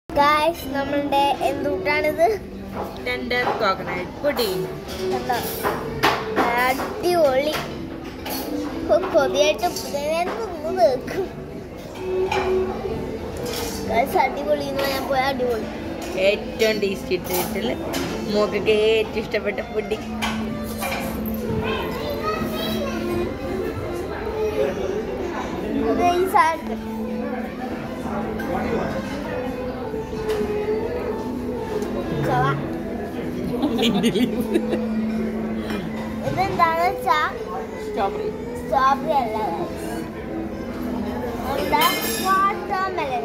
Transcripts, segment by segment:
Guys നമ്മളുടെ എന്തുട്ടാണിത് tender coconut pudding കണ്ടോ അടിപൊളി ഇപ്പൊ കൊതിയായിട്ട് ഞാൻ തിന്നു തീർക്കും ഗായ്സ് അടിപൊളി എന്ന് ഞാൻ പോയ അടിപൊളി ഏറ്റവും ടേസ്റ്റി ഇട്ടിട്ടുള്ള മോക്കൊക്കെ ഏറ്റവും ഇഷ്ടപ്പെട്ട പുഡിംഗ് ഇത് ഈ സാധനം ചവ. ഇതെന്താന്ന് വെച്ചാ സ്ട്രോബെറി സ്ട്രോബെറി അല്ല എന്താ വാട്ടർമെലന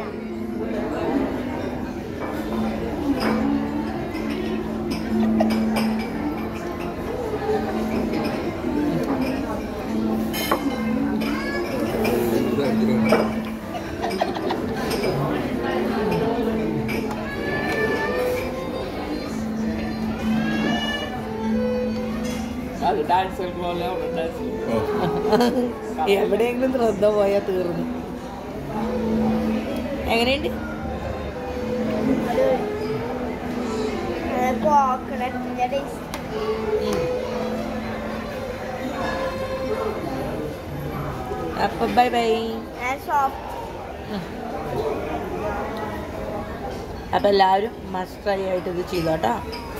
അത് ഡാൻസ് പോലെ എവിടെയെങ്കിലും ശ്രദ്ധ പോയാൽ തീർന്നു എങ്ങനെയുണ്ട് കോക്കനട്ടിന്റെ ടേസ്റ്റ് അപ്പൊ ബൈ ബൈ സോഫ്റ്റ് അപ്പൊ എല്ലാവരും മസ്റ്റ് ട്രൈ ആയിട്ട് ഇത് ചെയ്തോട്ടോ